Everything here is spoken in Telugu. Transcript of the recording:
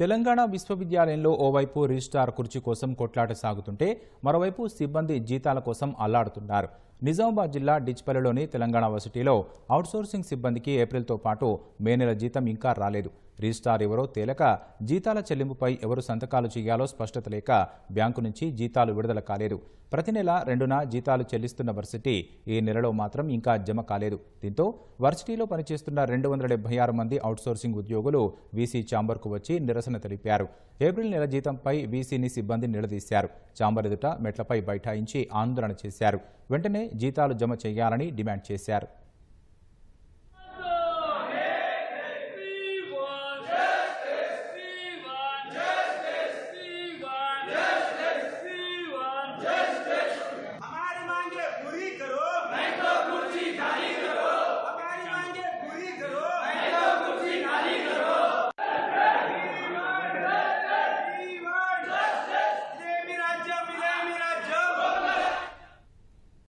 తెలంగాణ విశ్వవిద్యాలయంలో ఓవైపు రిజిస్ట్రార్ కుర్చీ కోసం కొట్లాట సాగుతుంటే మరోవైపు సిబ్బంది జీతాల కోసం అల్లాడుతున్నారు నిజామాబాద్ జిల్లా డిచ్పల్లిలోని తెలంగాణ వర్సిటీలో అవుట్సోర్సింగ్ సిబ్బందికి ఏప్రిల్తో పాటు మే నెల జీతం ఇంకా రాలేదు రిజిస్ట్రార్ ఎవరో తేలక జీతాల చెల్లింపుపై ఎవరు సంతకాలు చేయాలో స్పష్టత లేక బ్యాంకు నుంచి జీతాలు విడుదల కాలేదు ప్రతి నెల రెండున జీతాలు చెల్లిస్తున్న వర్సిటీ ఈ నెలలో మాత్రం ఇంకా జమ కాలేదు దీంతో వర్సిటీలో పనిచేస్తున్న రెండు వందల డెబ్బై ఆరు మంది అవుట్సోర్సింగ్ ఉద్యోగులు వీసీ ఛాంబర్కు వచ్చి నిరసన తెలిపారు ఏప్రిల్ నెల జీతంపై వీసీని సిబ్బంది నిలదీశారు ఛాంబర్ ఎదుట మెట్లపై బైఠాయించి ఆందోళన చేశారు వెంటనే జీతాలు జమ చేయాలని డిమాండ్ చేశారు